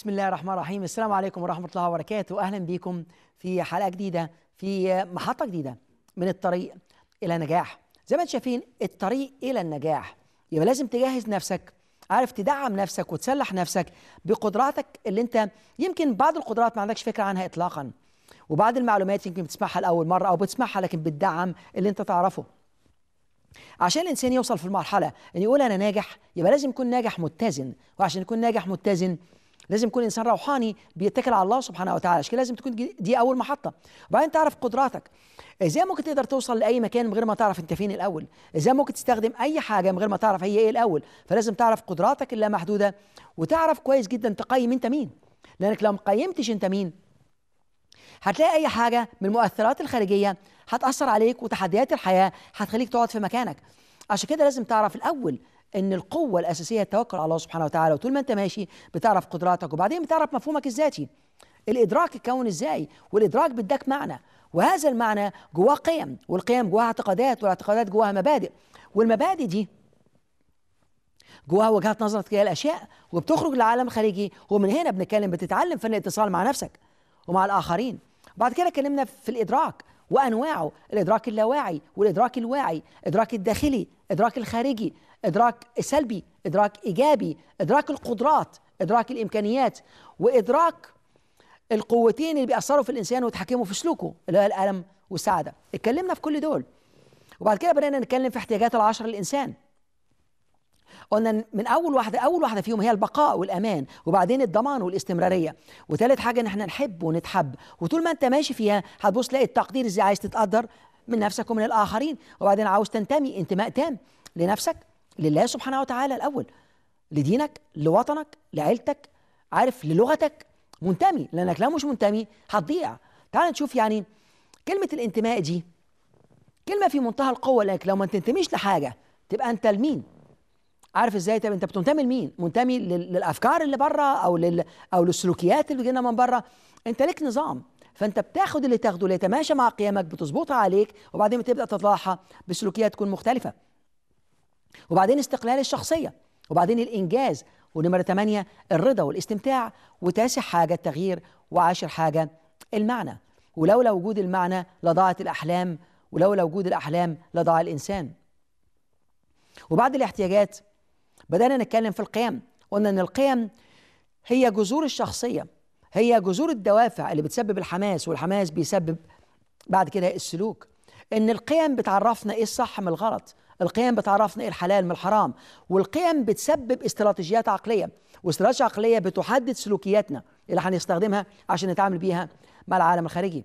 بسم الله الرحمن الرحيم السلام عليكم ورحمة الله وبركاته أهلا بكم في حلقة جديدة في محطة جديدة من الطريق إلى نجاح زي ما انتم شايفين الطريق إلى النجاح يبقى لازم تجهز نفسك عارف تدعم نفسك وتسلح نفسك بقدراتك اللي انت يمكن بعض القدرات ما عندكش فكرة عنها إطلاقا وبعض المعلومات يمكن بتسمعها لأول مرة أو بتسمعها لكن بتدعم اللي انت تعرفه عشان الانسان يوصل في المرحله ان يقول انا ناجح يبقى لازم يكون ناجح متزن وعشان يكون ناجح متزن لازم يكون انسان روحاني بيتكل على الله سبحانه وتعالى عشان كده لازم تكون دي اول محطه وبعدين تعرف قدراتك ازاي ممكن تقدر توصل لاي مكان من غير ما تعرف انت فين الاول ازاي ممكن تستخدم اي حاجه من غير ما تعرف هي ايه الاول فلازم تعرف قدراتك اللامحدوده وتعرف كويس جدا تقيم انت مين لانك لو ما قيمتش انت مين هتلاقي اي حاجه من المؤثرات الخارجيه هتاثر عليك وتحديات الحياه هتخليك تقعد في مكانك عشان كده لازم تعرف الاول ان القوه الاساسيه التوكل على الله سبحانه وتعالى وطول ما انت ماشي بتعرف قدراتك وبعدين بتعرف مفهومك الذاتي الادراك اتكون ازاي والادراك بدك معنى وهذا المعنى جواه قيم والقيم جواها اعتقادات والاعتقادات جواها مبادئ والمبادئ دي جواها وجهات نظر تجاه الاشياء وبتخرج للعالم الخارجي ومن هنا بنتكلم بتتعلم فن الاتصال مع نفسك ومع الاخرين بعد كده اتكلمنا في الادراك وانواعه الادراك اللاواعي والادراك الواعي ادراك الداخلي ادراك الخارجي ادراك سلبي ادراك ايجابي ادراك القدرات ادراك الامكانيات وادراك القوتين اللي بيأثروا في الانسان ويتحكموا في سلوكه اللي هو الالم والسعاده اتكلمنا في كل دول وبعد كده بدأنا نتكلم في احتياجات العشر للانسان قلنا من اول واحده اول واحده فيهم هي البقاء والامان وبعدين الضمان والاستمراريه وثالث حاجه ان احنا نحب ونتحب وطول ما انت ماشي فيها هتبص تلاقي التقدير ازاي عايز تتقدر من نفسك ومن الاخرين وبعدين عاوز تنتمي انتماء تام لنفسك لله سبحانه وتعالى الاول لدينك لوطنك لعيلتك عارف للغتك منتمي لانك لو مش منتمي هتضيع تعال نشوف يعني كلمه الانتماء دي كلمه في منتهى القوه لانك لو ما تنتميش لحاجه تبقى انت لمين عارف ازاي طب انت بتنتمي لمين منتمي للافكار اللي بره او لل او للسلوكيات اللي جينا من بره انت ليك نظام فانت بتاخد اللي تاخده اللي يتماشى مع قيمك بتظبطها عليك وبعدين بتبدا تطلعها بسلوكيات تكون مختلفه وبعدين استقلال الشخصيه وبعدين الانجاز ونمره ثمانية الرضا والاستمتاع وتاسع حاجه التغيير وعاشر حاجه المعنى ولولا وجود المعنى لضاعت الاحلام ولولا وجود الاحلام لضاع الانسان وبعد الاحتياجات بدأنا نتكلم في القيم قلنا أن القيم هي جذور الشخصية هي جذور الدوافع اللي بتسبب الحماس والحماس بيسبب بعد كده السلوك ان القيم بتعرفنا ايه الصح من الغلط القيم بتعرفنا ايه الحلال من الحرام والقيم بتسبب استراتيجيات عقليه واستراتيجيات عقليه بتحدد سلوكياتنا اللي هنستخدمها عشان نتعامل بيها مع العالم الخارجي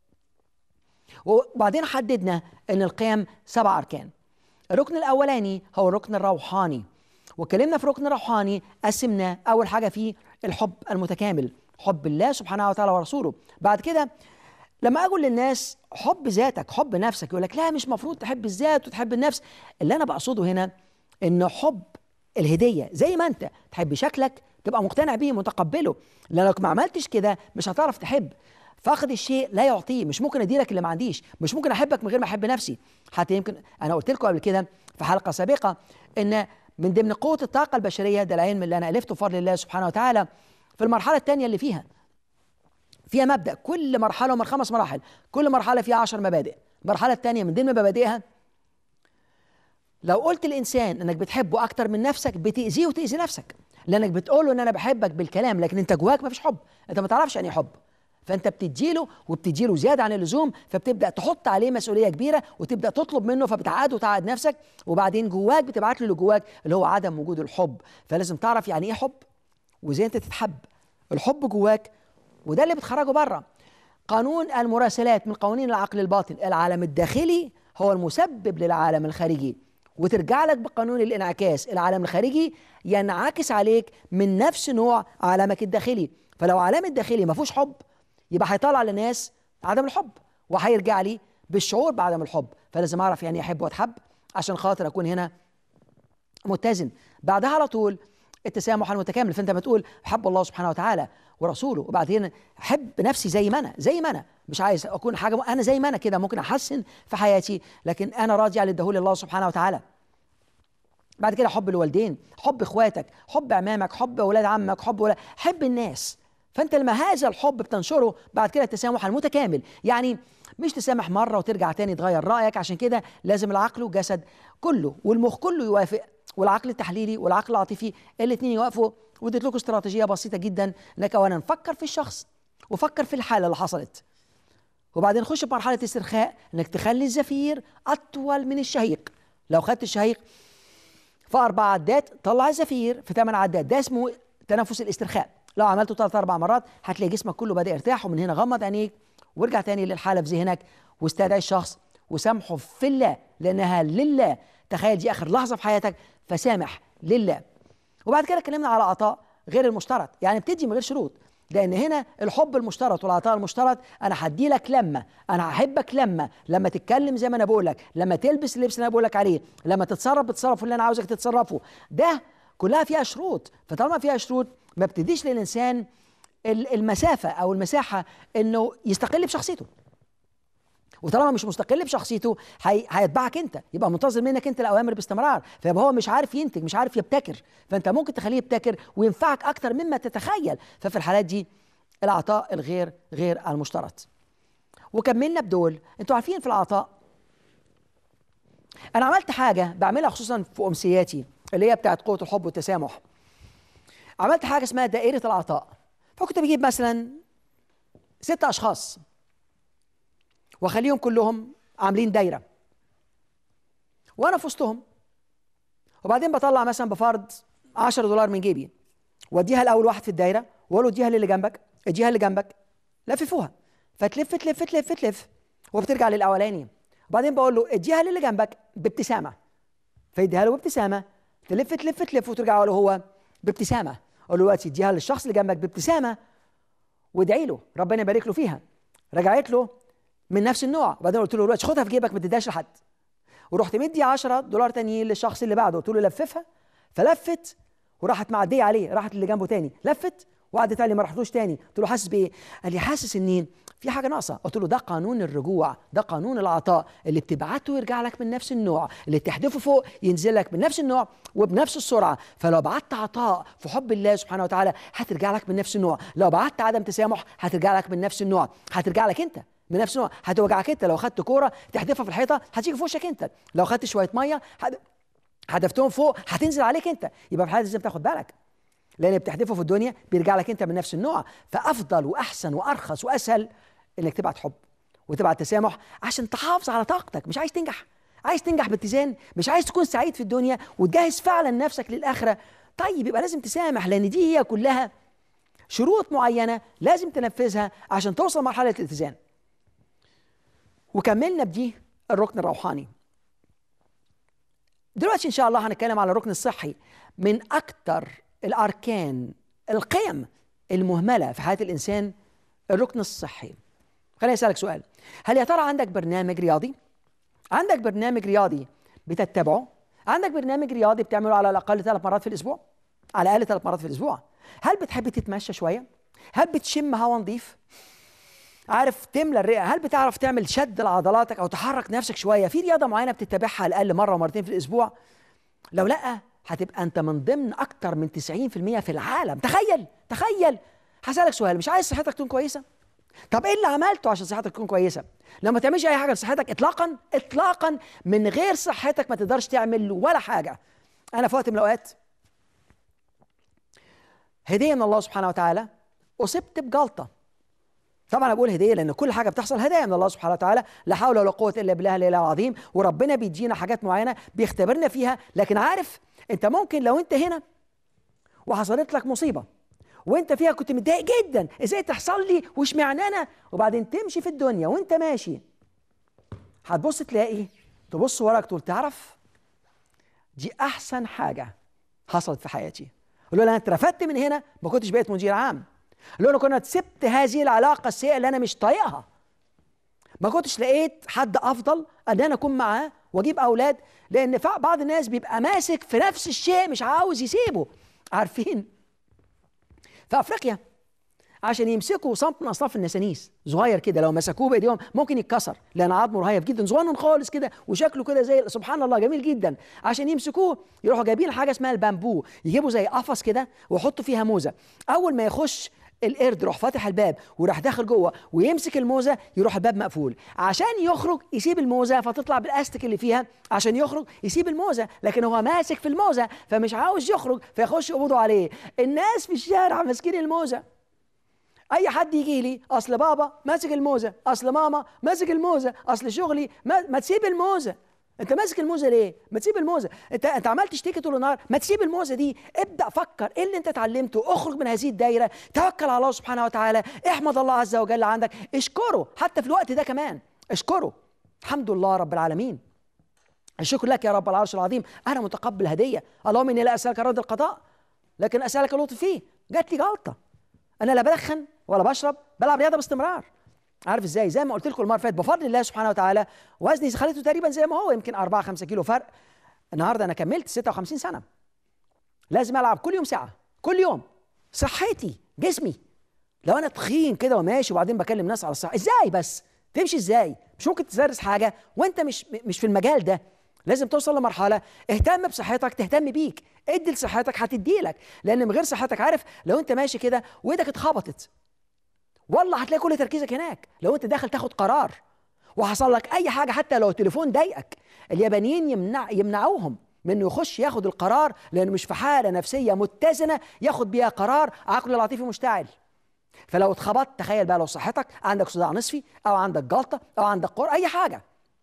وبعدين حددنا ان القيم سبع اركان الركن الاولاني هو الركن الروحاني واتكلمنا في ركن روحاني قسمناه اول حاجه فيه الحب المتكامل حب الله سبحانه وتعالى ورسوله بعد كده لما اقول للناس حب ذاتك حب نفسك يقول لك لا مش مفروض تحب الذات وتحب النفس اللي انا بقصده هنا ان حب الهديه زي ما انت تحب شكلك تبقى مقتنع بيه متقبله لانك ما عملتش كده مش هتعرف تحب فاقد الشيء لا يعطيه مش ممكن اديلك اللي ما عنديش مش ممكن احبك من غير ما احب نفسي حتى يمكن انا قلت لكم قبل كده في حلقه سابقه ان من ضمن قوة الطاقة البشرية ده العلم اللي أنا ألفته بفضل الله سبحانه وتعالى في المرحلة الثانية اللي فيها فيها مبدأ كل مرحلة من خمس مراحل كل مرحلة فيها عشر مبادئ المرحلة الثانية من ضمن مبادئها لو قلت الإنسان إنك بتحبه أكتر من نفسك بتأذيه وتأذي نفسك لأنك بتقول له إن أنا بحبك بالكلام لكن أنت جواك ما فيش حب أنت ما تعرفش يعني حب فانت بتديله وبتديله زياده عن اللزوم فبتبدا تحط عليه مسؤوليه كبيره وتبدا تطلب منه فبتعاد وتعاد نفسك وبعدين جواك بتبعت له اللي جواك اللي هو عدم وجود الحب فلازم تعرف يعني ايه حب وازاي انت تتحب الحب جواك وده اللي بتخرجه بره قانون المراسلات من قوانين العقل الباطن العالم الداخلي هو المسبب للعالم الخارجي وترجع لك بقانون الانعكاس العالم الخارجي ينعكس عليك من نفس نوع عالمك الداخلي فلو عالم الداخلي ما فيهوش حب يبقى هيطلع للناس عدم الحب وهيرجع لي بالشعور بعدم الحب فلازم اعرف يعني احب واتحب عشان خاطر اكون هنا متزن بعدها على طول التسامح المتكامل فانت بتقول حب الله سبحانه وتعالى ورسوله وبعدين احب نفسي زي ما انا زي ما انا مش عايز اكون حاجه م... انا زي ما انا كده ممكن احسن في حياتي لكن انا راجع للدهول الله سبحانه وتعالى بعد كده حب الوالدين حب اخواتك حب عمامك حب اولاد عمك حب ولاد حب الناس فانت لما هذا الحب بتنشره بعد كده التسامح المتكامل يعني مش تسامح مره وترجع تاني تغير رايك عشان كده لازم العقل والجسد كله والمخ كله يوافق والعقل التحليلي والعقل العاطفي الاثنين يوافقوا واديت لكم استراتيجيه بسيطه جدا انك اولا نفكر في الشخص وفكر في الحاله اللي حصلت وبعدين نخش بمرحله استرخاء انك تخلي الزفير اطول من الشهيق لو خدت الشهيق في اربع عدات طلع الزفير في ثمان عدات ده اسمه تنفس الاسترخاء لو عملته ثلاث اربع مرات هتلاقي جسمك كله بدا يرتاح ومن هنا غمض عينيك وارجع تاني للحاله في ذهنك واستدعي الشخص وسامحه في الله لانها لله تخيل دي اخر لحظه في حياتك فسامح لله وبعد كده اتكلمنا على عطاء غير المشترط يعني بتدي من غير شروط لان هنا الحب المشترط والعطاء المشترط انا هدي لك لما انا هحبك لما لما تتكلم زي ما انا بقول لك لما تلبس اللبس اللي انا بقول لك عليه لما تتصرف بتصرف اللي انا عاوزك تتصرفه ده كلها فيها شروط فطالما فيها شروط ما بتديش للانسان المسافه او المساحه انه يستقل بشخصيته وطالما مش مستقل بشخصيته هي... هيتبعك انت يبقى منتظر منك انت الاوامر باستمرار فيبقى هو مش عارف ينتج مش عارف يبتكر فانت ممكن تخليه يبتكر وينفعك اكتر مما تتخيل ففي الحالات دي العطاء الغير غير المشترط وكملنا بدول انتوا عارفين في العطاء انا عملت حاجه بعملها خصوصا في امسياتي اللي هي بتاعت قوه الحب والتسامح عملت حاجه اسمها دائره العطاء فكنت بجيب مثلا ست اشخاص واخليهم كلهم عاملين دايره وانا في وسطهم وبعدين بطلع مثلا بفرض 10 دولار من جيبي واديها لاول واحد في الدايره واقول له اديها للي جنبك اديها اللي جنبك لففوها فتلف تلف تلف تلف وبترجع للاولاني وبعدين بقول له اديها للي جنبك بابتسامه فيديها له بابتسامه تلف تلف تلف وترجع له هو بابتسامه اقول له دلوقتي اديها للشخص اللي جنبك بابتسامه وادعي له ربنا يبارك له فيها رجعت له من نفس النوع وبعدين قلت له دلوقتي خدها في جيبك ما تديهاش لحد ورحت مدي 10 دولار تانيين للشخص اللي بعده قلت له لففها فلفت وراحت معديه عليه راحت اللي جنبه تاني لفت وقعدت علي ما رحتوش تاني قلت له حاسس بايه قال لي حاسس ان في حاجه ناقصه قلت له ده قانون الرجوع ده قانون العطاء اللي بتبعته يرجع لك من نفس النوع اللي تحدفه فوق ينزل لك من نفس النوع وبنفس السرعه فلو بعت عطاء في حب الله سبحانه وتعالى هترجع لك من نفس النوع لو بعت عدم تسامح هترجع لك من نفس النوع هترجع لك انت من نفس النوع هتوجعك انت لو خدت كوره تحدفها في الحيطه هتيجي في وشك انت لو خدت شويه ميه حدفتهم فوق هتنزل عليك انت يبقى في الحاله لازم تاخد بالك لان بتحدفه في الدنيا بيرجع لك انت من نفس النوع فافضل واحسن وارخص واسهل انك تبعت حب وتبعت تسامح عشان تحافظ على طاقتك مش عايز تنجح عايز تنجح باتزان مش عايز تكون سعيد في الدنيا وتجهز فعلا نفسك للاخره طيب يبقى لازم تسامح لان دي هي كلها شروط معينه لازم تنفذها عشان توصل مرحله الاتزان وكملنا بدي الركن الروحاني دلوقتي ان شاء الله هنتكلم على الركن الصحي من اكثر الاركان القيم المهمله في حياه الانسان الركن الصحي خليني اسالك سؤال هل يا ترى عندك برنامج رياضي عندك برنامج رياضي بتتبعه عندك برنامج رياضي بتعمله على الاقل ثلاث مرات في الاسبوع على الاقل ثلاث مرات في الاسبوع هل بتحب تتمشى شويه هل بتشم هواء نظيف عارف تملى الرئه هل بتعرف تعمل شد لعضلاتك او تحرك نفسك شويه في رياضه معينه بتتبعها على الاقل مره ومرتين في الاسبوع لو لا هتبقى انت من ضمن اكتر من 90% في العالم تخيل تخيل هسالك سؤال مش عايز صحتك تكون كويسه طب ايه اللي عملته عشان صحتك تكون كويسه لما ما تعملش اي حاجه لصحتك اطلاقا اطلاقا من غير صحتك ما تقدرش تعمل ولا حاجه انا في وقت من الاوقات هديه من الله سبحانه وتعالى اصبت بجلطه طبعا انا بقول هديه لان كل حاجه بتحصل هدايا من الله سبحانه وتعالى لا حول ولا قوه الا بالله العلي العظيم وربنا بيدينا حاجات معينه بيختبرنا فيها لكن عارف انت ممكن لو انت هنا وحصلت لك مصيبه وانت فيها كنت متضايق جدا ازاي تحصل لي واشمعنى انا وبعدين تمشي في الدنيا وانت ماشي هتبص تلاقي تبص وراك تقول تعرف دي احسن حاجه حصلت في حياتي لو انا اترفدت من هنا ما كنتش بقيت مدير عام لو انا كنت سبت هذه العلاقه السيئه اللي انا مش طايقها ما كنتش لقيت حد افضل ان انا اكون معاه واجيب اولاد لان بعض الناس بيبقى ماسك في نفس الشيء مش عاوز يسيبه عارفين في افريقيا عشان يمسكوا صنف من اصناف النسانيس صغير كده لو مسكوه بايديهم ممكن يتكسر لان عظمه رهيف جدا صغنن خالص كده وشكله كده زي سبحان الله جميل جدا عشان يمسكوه يروحوا جايبين حاجه اسمها البامبو يجيبوا زي قفص كده ويحطوا فيها موزه اول ما يخش القرد يروح فاتح الباب وراح داخل جوه ويمسك الموزه يروح الباب مقفول عشان يخرج يسيب الموزه فتطلع بالاستك اللي فيها عشان يخرج يسيب الموزه لكن هو ماسك في الموزه فمش عاوز يخرج فيخش يقبضوا عليه الناس في الشارع ماسكين الموزه اي حد يجي لي اصل بابا ماسك الموزه اصل ماما ماسك الموزه اصل شغلي ما, ما تسيب الموزه انت ماسك الموزه ليه ما تسيب الموزه انت انت عمال تشتكي طول النهار ما تسيب الموزه دي ابدا فكر ايه اللي انت اتعلمته اخرج من هذه الدايره توكل على الله سبحانه وتعالى احمد الله عز وجل عندك اشكره حتى في الوقت ده كمان اشكره الحمد لله رب العالمين الشكر لك يا رب العرش العظيم انا متقبل هديه اللهم اني لا اسالك رد القضاء لكن اسالك اللطف فيه جات لي جلطه انا لا بدخن ولا بشرب بلعب رياضه باستمرار عارف ازاي زي ما قلت لكم المره اللي فاتت بفضل الله سبحانه وتعالى وزني خليته تقريبا زي ما هو يمكن 4 5 كيلو فرق النهارده انا كملت 56 سنه لازم العب كل يوم ساعه كل يوم صحتي جسمي لو انا تخين كده وماشي وبعدين بكلم ناس على الصحه ازاي بس تمشي ازاي مش ممكن تدرس حاجه وانت مش مش في المجال ده لازم توصل لمرحله اهتم بصحتك تهتم بيك ادي لصحتك هتدي لك لان من غير صحتك عارف لو انت ماشي كده وايدك اتخبطت والله هتلاقي كل تركيزك هناك لو انت داخل تاخد قرار وحصل لك اي حاجه حتى لو التليفون ضايقك اليابانيين يمنع يمنعوهم من انه يخش ياخد القرار لانه مش في حاله نفسيه متزنه ياخد بيها قرار عقله العاطفي مشتعل فلو اتخبطت تخيل بقى لو صحتك عندك صداع نصفي او عندك جلطه او عندك قر اي حاجه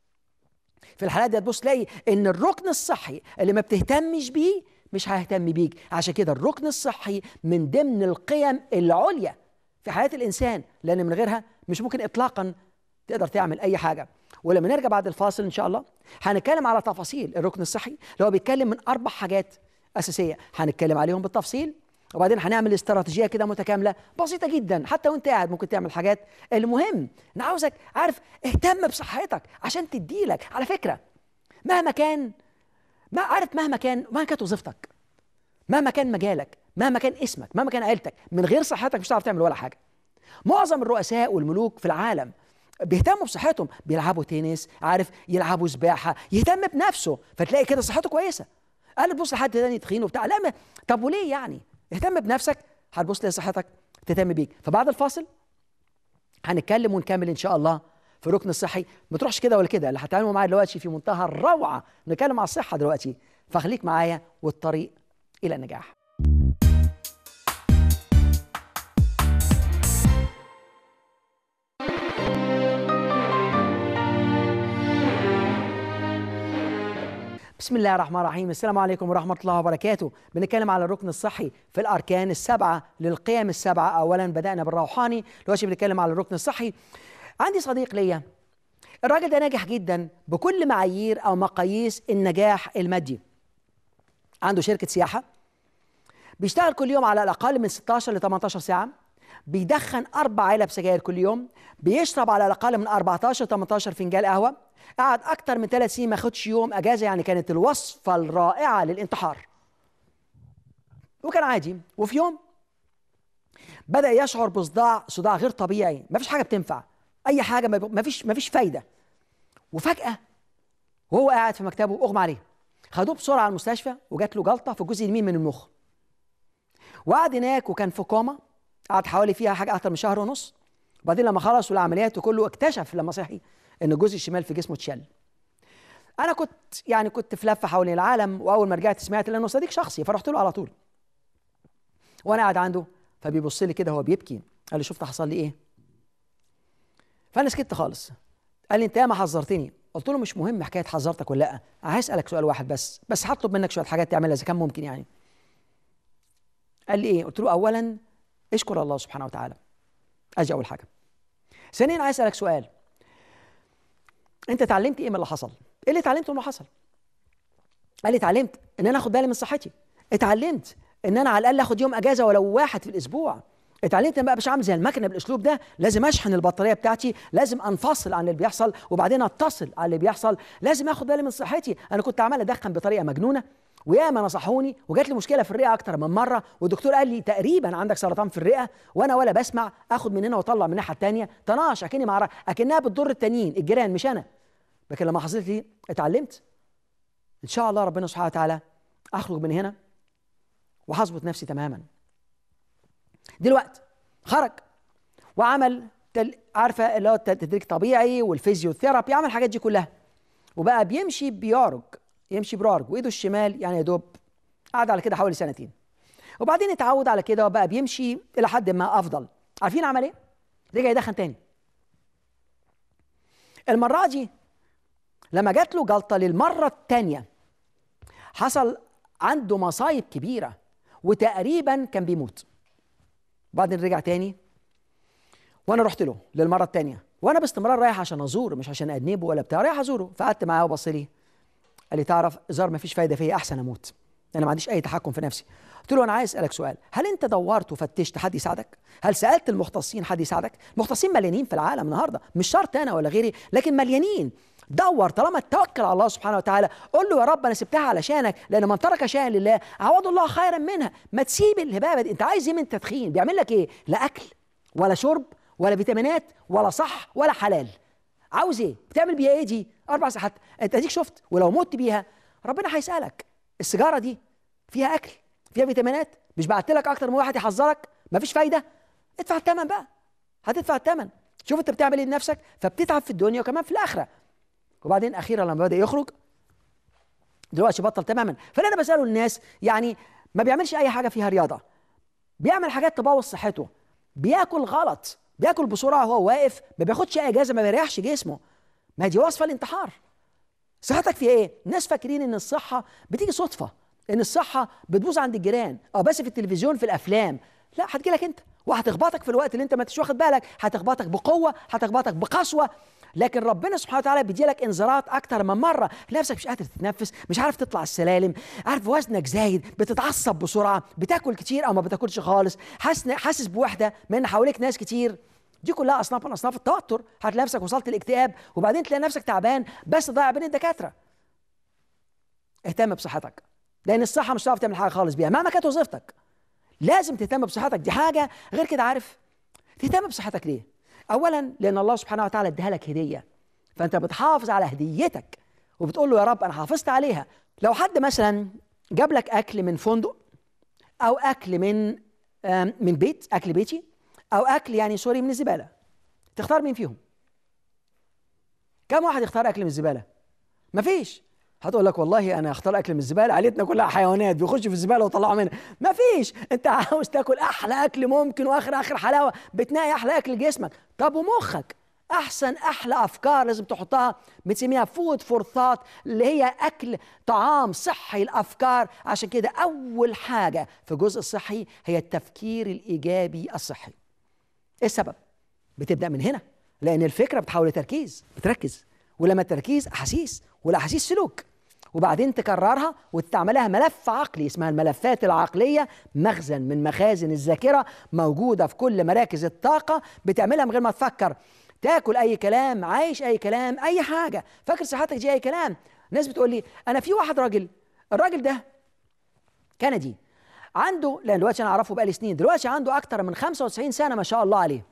في الحالات دي هتبص تلاقي ان الركن الصحي اللي ما بتهتمش بيه مش هيهتم بيك عشان كده الركن الصحي من ضمن القيم العليا في حياه الانسان لان من غيرها مش ممكن اطلاقا تقدر تعمل اي حاجه ولما نرجع بعد الفاصل ان شاء الله هنتكلم على تفاصيل الركن الصحي اللي هو بيتكلم من اربع حاجات اساسيه هنتكلم عليهم بالتفصيل وبعدين هنعمل استراتيجيه كده متكامله بسيطه جدا حتى وانت قاعد ممكن تعمل حاجات المهم انا عاوزك عارف اهتم بصحتك عشان تديلك على فكره مهما كان ما عارف مهما كان مهما كانت وظيفتك مهما كان مجالك مهما كان اسمك مهما كان عيلتك من غير صحتك مش هتعرف تعمل ولا حاجه معظم الرؤساء والملوك في العالم بيهتموا بصحتهم بيلعبوا تنس عارف يلعبوا سباحه يهتم بنفسه فتلاقي كده صحته كويسه قال تبص لحد تاني تخين وبتاع لا ما طب وليه يعني اهتم بنفسك هتبص لصحتك تهتم بيك فبعد الفاصل هنتكلم ونكمل ان شاء الله في الركن الصحي ما تروحش كده ولا كده اللي هتعلموا معايا دلوقتي في منتهى الروعه نتكلم على الصحه دلوقتي فخليك معايا والطريق الى النجاح بسم الله الرحمن الرحيم السلام عليكم ورحمة الله وبركاته بنتكلم على الركن الصحي في الأركان السبعة للقيم السبعة أولا بدأنا بالروحاني دلوقتي بنتكلم على الركن الصحي عندي صديق ليا الراجل ده ناجح جدا بكل معايير أو مقاييس النجاح المادي عنده شركة سياحة بيشتغل كل يوم على الأقل من 16 ل 18 ساعة بيدخن أربع علب سجاير كل يوم بيشرب على الأقل من 14 ل 18 فنجان قهوة قعد أكتر من ثلاث سنين ما خدش يوم أجازة يعني كانت الوصفة الرائعة للانتحار وكان عادي وفي يوم بدأ يشعر بصداع صداع غير طبيعي ما فيش حاجة بتنفع أي حاجة ما فيش ما فيش فايدة وفجأة وهو قاعد في مكتبه أغمى عليه خدوه بسرعة على المستشفى وجات له جلطة في الجزء اليمين من المخ وقعد هناك وكان في كوما قعد حوالي فيها حاجة أكتر من شهر ونص وبعدين لما خلصوا العمليات وكله اكتشف لما صحي ان الجزء الشمال في جسمه اتشل انا كنت يعني كنت في لفه حوالين العالم واول ما رجعت سمعت لانه صديق شخصي فرحت له على طول وانا قاعد عنده فبيبص لي كده هو بيبكي قال لي شفت حصل لي ايه فانا سكت خالص قال لي انت ياما حذرتني قلت له مش مهم حكايه حذرتك ولا لا عايز اسالك سؤال واحد بس بس هطلب منك شويه حاجات تعملها اذا كان ممكن يعني قال لي ايه قلت له اولا اشكر الله سبحانه وتعالى اجي اول حاجه ثانيا عايز اسالك سؤال انت اتعلمت ايه من اللي حصل ايه اللي اتعلمته من اللي حصل قال لي اتعلمت ان انا اخد بالي من صحتي اتعلمت ان انا على الاقل اخد يوم اجازه ولو واحد في الاسبوع اتعلمت ان بقى مش عامل زي المكنه بالاسلوب ده لازم اشحن البطاريه بتاعتي لازم انفصل عن اللي بيحصل وبعدين اتصل على اللي بيحصل لازم اخد بالي من صحتي انا كنت عمال ادخن بطريقه مجنونه وياما نصحوني وجات لي مشكله في الرئه اكتر من مره والدكتور قال لي تقريبا عندك سرطان في الرئه وانا ولا بسمع اخد من هنا واطلع من الناحيه الثانيه طناش اكني مع اكنها بتضر التانيين الجيران مش انا لكن لما حصلت لي اتعلمت ان شاء الله ربنا سبحانه وتعالى اخرج من هنا وهظبط نفسي تماما دلوقتي خرج وعمل تل... عارفه اللي هو التدريج طبيعي والفيزيوثيرابي عمل الحاجات دي كلها وبقى بيمشي بيارج يمشي برارج وايده الشمال يعني يا دوب قعد على كده حوالي سنتين وبعدين اتعود على كده وبقى بيمشي الى حد ما افضل عارفين عمل ايه رجع يدخن تاني المره دي لما جات له جلطه للمره الثانيه حصل عنده مصايب كبيره وتقريبا كان بيموت بعدين رجع تاني وانا رحت له للمره الثانيه وانا باستمرار رايح عشان ازوره مش عشان ادنبه ولا بتاع رايح ازوره فقعدت معاه وبص لي قال لي تعرف زار ما فيش فايده فيا احسن اموت انا ما عنديش اي تحكم في نفسي قلت له انا عايز اسالك سؤال هل انت دورت وفتشت حد يساعدك هل سالت المختصين حد يساعدك المختصين مليانين في العالم النهارده مش شرط انا ولا غيري لكن مليانين دور طالما توكل على الله سبحانه وتعالى قول له يا رب انا سبتها علشانك لان من ترك شيئا لله عوض الله خيرا منها ما تسيب الهبابه دي انت عايز ايه من التدخين بيعمل لك ايه لا اكل ولا شرب ولا فيتامينات ولا صح ولا حلال عاوز ايه بتعمل بيها ايه دي اربع ساعات انت اديك شفت ولو مت بيها ربنا هيسالك السيجاره دي فيها اكل فيها فيتامينات مش بعت لك اكتر من واحد يحذرك مفيش فايده ادفع الثمن بقى هتدفع الثمن شوف انت بتعمل ايه لنفسك فبتتعب في الدنيا وكمان في الاخره وبعدين اخيرا لما بدا يخرج دلوقتي بطل تماما فانا انا بساله الناس يعني ما بيعملش اي حاجه فيها رياضه بيعمل حاجات تبوظ صحته بياكل غلط بياكل بسرعه وهو واقف ما بياخدش اي اجازه ما بيريحش جسمه ما دي وصفه الانتحار صحتك في ايه الناس فاكرين ان الصحه بتيجي صدفه ان الصحه بتبوظ عند الجيران او بس في التلفزيون في الافلام لا هتجيلك انت وهتخبطك في الوقت اللي انت ما انتش واخد بالك هتخبطك بقوه هتخبطك بقسوه لكن ربنا سبحانه وتعالى بيديلك انذارات اكتر من مره نفسك مش قادر تتنفس مش عارف تطلع السلالم عارف وزنك زايد بتتعصب بسرعه بتاكل كتير او ما بتاكلش خالص حاسس حاسس بوحده من حواليك ناس كتير دي كلها اصناف من اصناف التوتر هتلاقي نفسك وصلت الاكتئاب وبعدين تلاقي نفسك تعبان بس ضايع بين الدكاتره اهتم بصحتك لان الصحه مش هتعرف تعمل حاجه خالص بيها مهما كانت وظيفتك لازم تهتم بصحتك دي حاجه غير كده عارف تهتم بصحتك ليه اولا لان الله سبحانه وتعالى اديها لك هديه فانت بتحافظ على هديتك وبتقول له يا رب انا حافظت عليها لو حد مثلا جاب لك اكل من فندق او اكل من من بيت اكل بيتي او اكل يعني سوري من الزباله تختار مين فيهم كم واحد يختار اكل من الزباله مفيش هتقول لك والله انا اختار اكل من الزباله عيلتنا كلها حيوانات بيخشوا في الزباله ويطلعوا منها مفيش انت عاوز تاكل احلى اكل ممكن واخر اخر حلاوه بتنقي احلى اكل لجسمك طب ومخك احسن احلى افكار لازم تحطها بنسميها فود فور ثوت اللي هي اكل طعام صحي الافكار عشان كده اول حاجه في الجزء الصحي هي التفكير الايجابي الصحي ايه السبب بتبدا من هنا لان الفكره بتحول لتركيز بتركز ولما التركيز احاسيس والاحاسيس سلوك وبعدين تكررها وتعملها ملف عقلي اسمها الملفات العقليه مخزن من مخازن الذاكره موجوده في كل مراكز الطاقه بتعملها من غير ما تفكر تاكل اي كلام عايش اي كلام اي حاجه فاكر صحتك دي اي كلام ناس بتقول لي انا في واحد راجل الراجل ده كندي عنده لان دلوقتي انا اعرفه بقالي سنين دلوقتي عنده اكتر من 95 سنه ما شاء الله عليه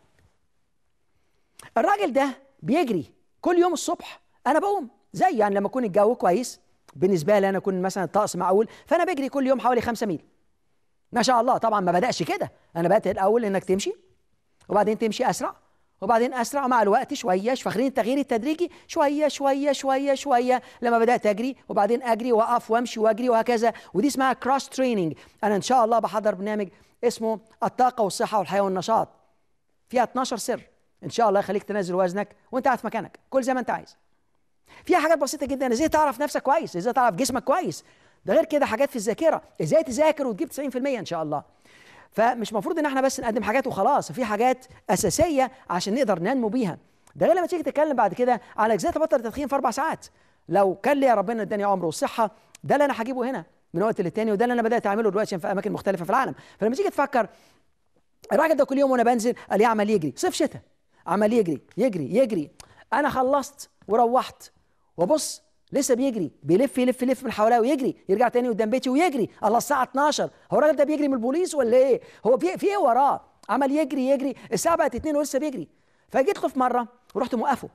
الراجل ده بيجري كل يوم الصبح انا بقوم زي يعني لما يكون الجو كويس بالنسبه لي انا اكون مثلا الطقس معقول فانا بجري كل يوم حوالي 5 ميل ما شاء الله طبعا ما بداش كده انا بدات الاول انك تمشي وبعدين تمشي اسرع وبعدين اسرع مع الوقت شويه فاكرين التغيير التدريجي شويه شويه شويه شويه لما بدات اجري وبعدين اجري واقف وامشي واجري وهكذا ودي اسمها كروس تريننج انا ان شاء الله بحضر برنامج اسمه الطاقه والصحه والحياه والنشاط فيها 12 سر ان شاء الله يخليك تنزل وزنك وانت قاعد في مكانك كل زي ما انت عايز فيها حاجات بسيطه جدا ازاي تعرف نفسك كويس ازاي تعرف جسمك كويس ده غير كده حاجات في الذاكره ازاي تذاكر وتجيب 90% ان شاء الله فمش المفروض ان احنا بس نقدم حاجات وخلاص في حاجات اساسيه عشان نقدر ننمو بيها ده غير لما تيجي تتكلم بعد كده على ازاي تبطل التدخين في اربع ساعات لو كان لي ربنا اداني عمر والصحه ده اللي انا هجيبه هنا من وقت للتاني وده اللي انا بدات اعمله دلوقتي في اماكن مختلفه في العالم فلما تيجي تفكر الراجل ده كل يوم وانا بنزل قال لي عمل يجري صيف شتاء عمل يجري يجري يجري انا خلصت وروحت وبص لسه بيجري بيلف يلف يلف من حواليه ويجري يرجع تاني قدام بيتي ويجري الله الساعه 12 هو الراجل ده بيجري من البوليس ولا ايه هو في في ايه وراه عمل يجري يجري الساعه بقت 2 ولسه بيجري فجيت له في مره ورحت موقفه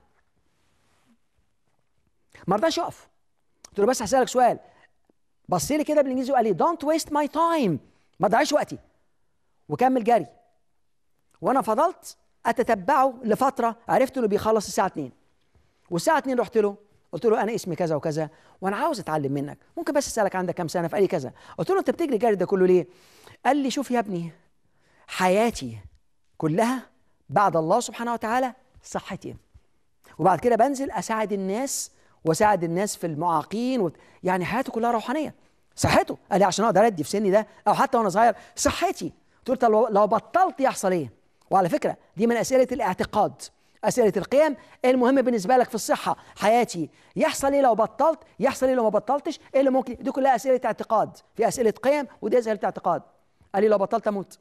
ما رضاش يقف قلت له بس هسالك سؤال بص لي كده بالانجليزي وقال لي دونت ويست ماي تايم ما تضيعش وقتي وكمل جري وانا فضلت اتتبعه لفتره عرفت انه بيخلص الساعه 2 والساعه 2 رحت له قلت له انا اسمي كذا وكذا وانا عاوز اتعلم منك ممكن بس اسالك عندك كام سنه فقال لي كذا قلت له انت بتجري الجري ده كله ليه قال لي شوف يا ابني حياتي كلها بعد الله سبحانه وتعالى صحتي وبعد كده بنزل اساعد الناس واساعد الناس في المعاقين و... يعني حياته كلها روحانيه صحته قال لي عشان اقدر ادي في سني ده او حتى وانا صغير صحتي قلت له لو بطلت يحصل ايه وعلى فكره دي من اسئله الاعتقاد اسئله القيم المهم بالنسبه لك في الصحه حياتي يحصل ايه لو بطلت يحصل ايه لو ما بطلتش ايه اللي ممكن دي كلها اسئله اعتقاد في اسئله قيم ودي اسئله اعتقاد قال لي لو بطلت اموت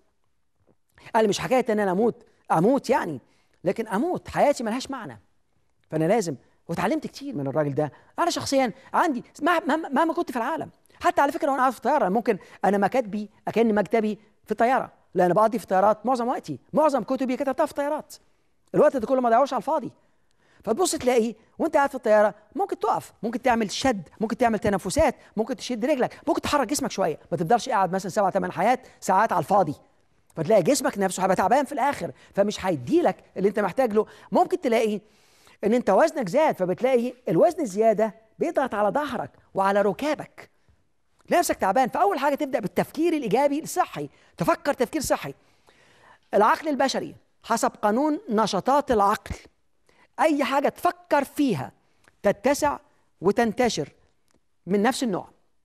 قال لي مش حكايه ان انا اموت اموت يعني لكن اموت حياتي ملهاش معنى فانا لازم واتعلمت كتير من الراجل ده انا شخصيا عندي مهما مهما كنت في العالم حتى على فكره وانا قاعد في الطياره ممكن انا مكاتبي اكن مكتبي في الطياره لان بقضي في الطيارات معظم وقتي معظم كتبي كتبتها في الطيارات الوقت ده كله ما ضيعوش على الفاضي فتبص تلاقي وانت قاعد في الطياره ممكن تقف ممكن تعمل شد ممكن تعمل تنفسات ممكن تشد رجلك ممكن تحرك جسمك شويه ما تفضلش قاعد مثلا سبع ثمان حيات ساعات على الفاضي فتلاقي جسمك نفسه هيبقى تعبان في الاخر فمش هيديلك اللي انت محتاج له ممكن تلاقي ان انت وزنك زاد فبتلاقي الوزن الزياده بيضغط على ظهرك وعلى ركابك نفسك تعبان فاول حاجه تبدا بالتفكير الايجابي الصحي تفكر تفكير صحي العقل البشري حسب قانون نشاطات العقل اي حاجه تفكر فيها تتسع وتنتشر من نفس النوع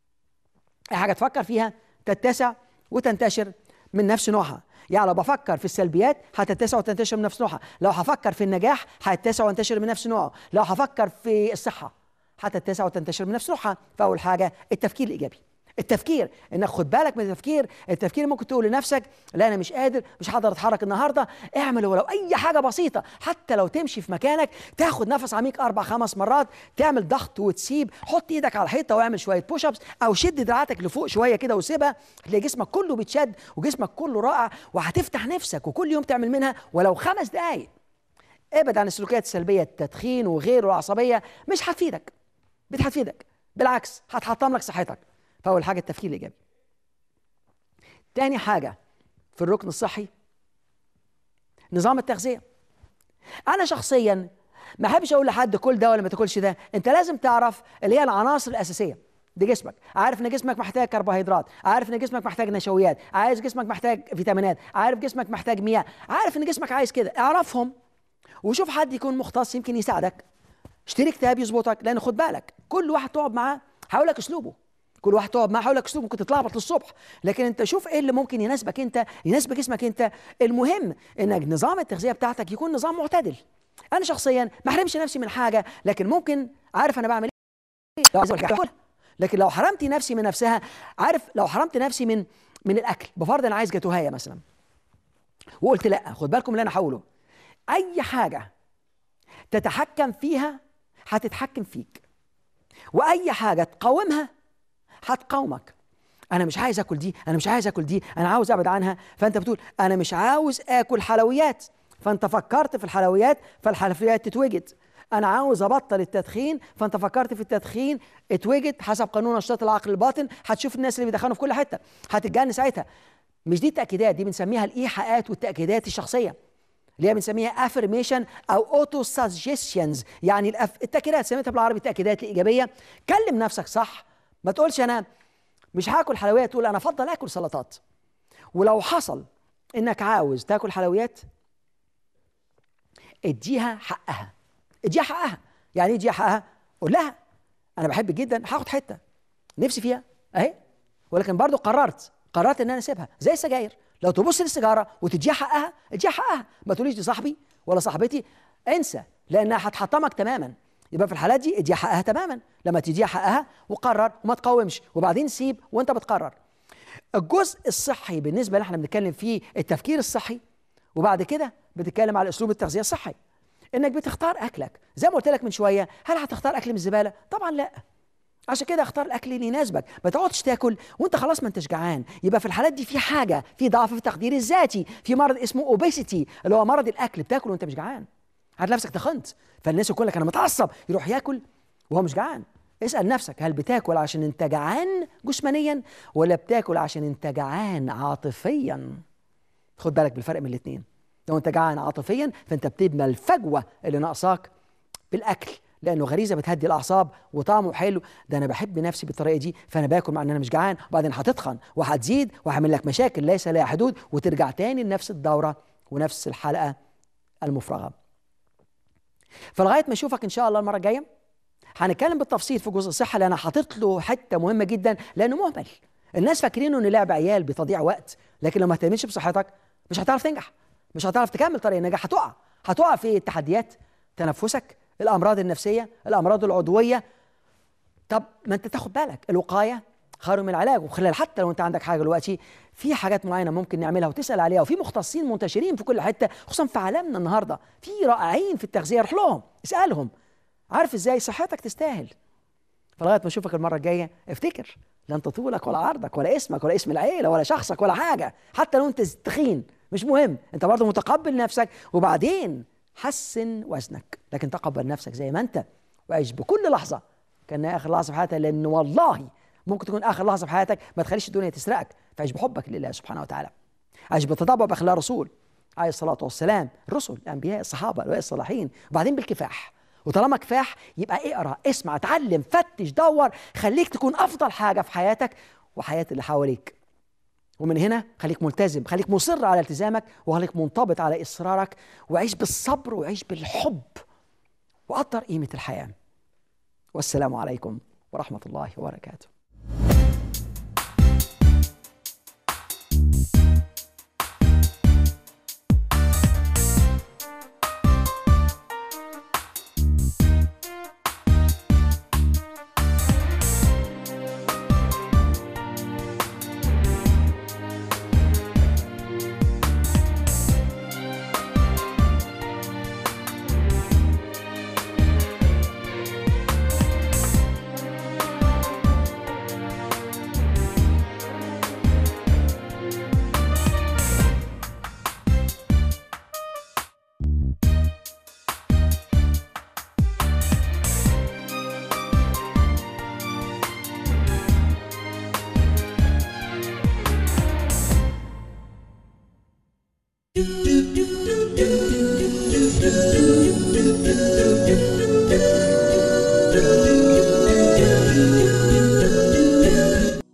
اي حاجه تفكر فيها تتسع وتنتشر من نفس نوعها يعني لو بفكر في السلبيات هتتسع وتنتشر من نفس نوعها لو هفكر في النجاح هتتسع وتنتشر من نفس نوعه لو هفكر في الصحه هتتسع وتنتشر من نفس نوعها فاول حاجه التفكير الايجابي التفكير انك خد بالك من التفكير التفكير ممكن تقول لنفسك لا انا مش قادر مش هقدر اتحرك النهارده اعمل ولو اي حاجه بسيطه حتى لو تمشي في مكانك تاخد نفس عميق اربع خمس مرات تعمل ضغط وتسيب حط ايدك على الحيطه واعمل شويه بوش ابس او شد دراعاتك لفوق شويه كده وسيبها تلاقي جسمك كله بيتشد وجسمك كله رائع وهتفتح نفسك وكل يوم تعمل منها ولو خمس دقائق ابعد عن السلوكيات السلبيه التدخين وغيره العصبيه مش هتفيدك مش هتفيدك بالعكس هتحطم لك صحتك فأول حاجة التفكير الإيجابي تاني حاجة في الركن الصحي نظام التغذية أنا شخصيا ما أحبش أقول لحد كل ده ولا ما تاكلش ده أنت لازم تعرف اللي هي العناصر الأساسية دي جسمك عارف ان جسمك محتاج كربوهيدرات عارف ان جسمك محتاج نشويات عارف جسمك محتاج فيتامينات عارف جسمك محتاج مياه عارف ان جسمك عايز كده اعرفهم وشوف حد يكون مختص يمكن يساعدك اشتري كتاب يظبطك لان خد بالك كل واحد تقعد معاه هقول لك اسلوبه كل واحد تقعد معاه حولك اسلوب ممكن تتلخبط للصبح لكن انت شوف ايه اللي ممكن يناسبك انت يناسب جسمك انت المهم انك نظام التغذيه بتاعتك يكون نظام معتدل انا شخصيا ما احرمش نفسي من حاجه لكن ممكن عارف انا بعمل ايه لو عايز لكن لو حرمت نفسي من نفسها عارف لو حرمت نفسي من من الاكل بفرض انا عايز جاتوهايه مثلا وقلت لا خد بالكم اللي انا هقوله اي حاجه تتحكم فيها هتتحكم فيك واي حاجه تقاومها هتقاومك انا مش عايز اكل دي انا مش عايز اكل دي انا عاوز ابعد عنها فانت بتقول انا مش عاوز اكل حلويات فانت فكرت في الحلويات فالحلويات تتوجد انا عاوز ابطل التدخين فانت فكرت في التدخين اتوجد حسب قانون نشاط العقل الباطن هتشوف الناس اللي بيدخنوا في كل حته هتتجنن ساعتها مش دي التاكيدات دي بنسميها الايحاءات والتاكيدات الشخصيه اللي هي بنسميها افرميشن او اوتو سجستشنز يعني التاكيدات سميتها بالعربي التاكيدات الايجابيه كلم نفسك صح ما تقولش انا مش هاكل حلويات تقول انا افضل اكل سلطات ولو حصل انك عاوز تاكل حلويات اديها حقها اديها حقها يعني ايه اديها حقها قول لها انا بحب جدا هاخد حته نفسي فيها اهي ولكن برضو قررت قررت ان انا اسيبها زي السجاير لو تبص للسيجاره وتديها حقها اديها حقها ما تقوليش دي صاحبي ولا صاحبتي انسى لانها هتحطمك تماما يبقى في الحالات دي اديها حقها تماما لما تديها حقها وقرر وما تقاومش وبعدين سيب وانت بتقرر الجزء الصحي بالنسبه اللي احنا بنتكلم فيه التفكير الصحي وبعد كده بتتكلم على اسلوب التغذيه الصحي انك بتختار اكلك زي ما قلت لك من شويه هل هتختار اكل من الزباله طبعا لا عشان كده اختار الاكل اللي يناسبك ما تقعدش تاكل وانت خلاص ما انتش جعان يبقى في الحالات دي في حاجه في ضعف في التقدير الذاتي في مرض اسمه اوبيسيتي اللي هو مرض الاكل بتاكل وانت مش جعان هتلاقي نفسك تخنت فالناس يقول لك انا متعصب يروح ياكل وهو مش جعان اسال نفسك هل بتاكل عشان انت جعان جسمانيا ولا بتاكل عشان انت جعان عاطفيا خد بالك بالفرق من الاثنين لو انت جعان عاطفيا فانت بتبنى الفجوه اللي ناقصاك بالاكل لانه غريزه بتهدي الاعصاب وطعمه حلو ده انا بحب نفسي بالطريقه دي فانا باكل مع ان انا مش جعان وبعدين هتتخن وهتزيد وهعمل لك مشاكل ليس لها حدود وترجع تاني لنفس الدوره ونفس الحلقه المفرغه فلغايه ما اشوفك ان شاء الله المره الجايه هنتكلم بالتفصيل في جزء الصحه لان انا حاطط له حته مهمه جدا لانه مهمل الناس فاكرينه انه لعب عيال بتضيع وقت لكن لو ما اهتمتش بصحتك مش هتعرف تنجح مش هتعرف تكمل طريق النجاح هتقع هتقع في التحديات تنفسك الامراض النفسيه الامراض العضويه طب ما انت تاخد بالك الوقايه خير من العلاج وخلال حتى لو انت عندك حاجه دلوقتي في حاجات معينه ممكن نعملها وتسال عليها وفي مختصين منتشرين في كل حته خصوصا في عالمنا النهارده في رائعين في التغذيه روح لهم اسالهم عارف ازاي صحتك تستاهل فلغايه ما اشوفك المره الجايه افتكر لا انت طولك ولا عرضك ولا اسمك ولا اسم العيله ولا شخصك ولا حاجه حتى لو انت تخين مش مهم انت برضه متقبل نفسك وبعدين حسن وزنك لكن تقبل نفسك زي ما انت وعيش بكل لحظه كانها اخر لحظه في حياتك لان والله ممكن تكون اخر لحظه في حياتك ما تخليش الدنيا تسرقك فعيش بحبك لله سبحانه وتعالى عيش بالتطبع باخلاق الرسول عليه الصلاه والسلام الرسل الانبياء الصحابه الأولياء الصالحين وبعدين بالكفاح وطالما كفاح يبقى اقرا اسمع اتعلم فتش دور خليك تكون افضل حاجه في حياتك وحياه اللي حواليك ومن هنا خليك ملتزم خليك مصر على التزامك وخليك منضبط على اصرارك وعيش بالصبر وعيش بالحب وقدر قيمه الحياه والسلام عليكم ورحمه الله وبركاته